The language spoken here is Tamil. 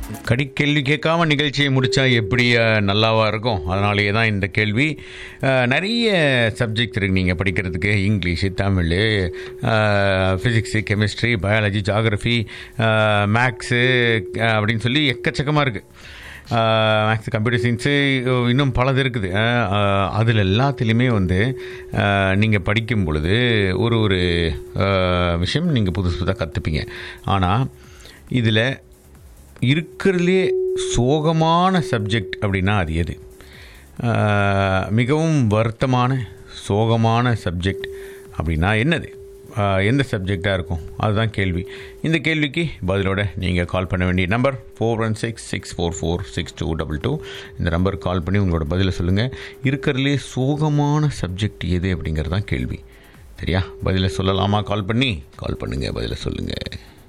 கடி கேள்வி கேட்காம நிகழ்ச்சியை முடித்தா எப்படி அஹ், நல்லாவா இருக்கும் அதனாலேயே தான் இந்த கேள்வி அஹ், நிறைய சப்ஜெக்ட் இருக்குது நீங்கள் படிக்கிறதுக்கு English Tamil physics chemistry biology geography maths அப்படின்னு சொல்லி எக்கச்சக்கமாக இருக்குது மேக்ஸ் கம்ப்யூட்டர் சயின்ஸு இன்னும் பலது இருக்குது அதில் எல்லாத்துலேயுமே வந்து நீங்கள் படிக்கும் பொழுது ஒரு ஒரு அஹ், விஷயம் நீங்கள் புதுசு புதுசாக கற்றுப்பீங்க ஆனால் இதில் இருக்கிறதுலே சோகமான சப்ஜெக்ட் அப்படின்னா அது எது அஹ், மிகவும் வருத்தமான சோகமான சப்ஜெக்ட் அப்படின்னா என்னது அஹ், எந்த சப்ஜெக்டாக இருக்கும் அதுதான் கேள்வி இந்த கேள்விக்கு பதிலோட நீங்கள் கால் பண்ண வேண்டிய number four one six six four four six two double two இந்த நம்பருக்கு கால் பண்ணி உங்களோட பதிலை சொல்லுங்கள் இருக்கிறதுலே சோகமான சப்ஜெக்ட் எது அப்படிங்கிறது தான் கேள்வி சரியா பதிலை சொல்லலாமா கால் பண்ணி கால் பண்ணுங்கள் பதிலை சொல்லுங்கள்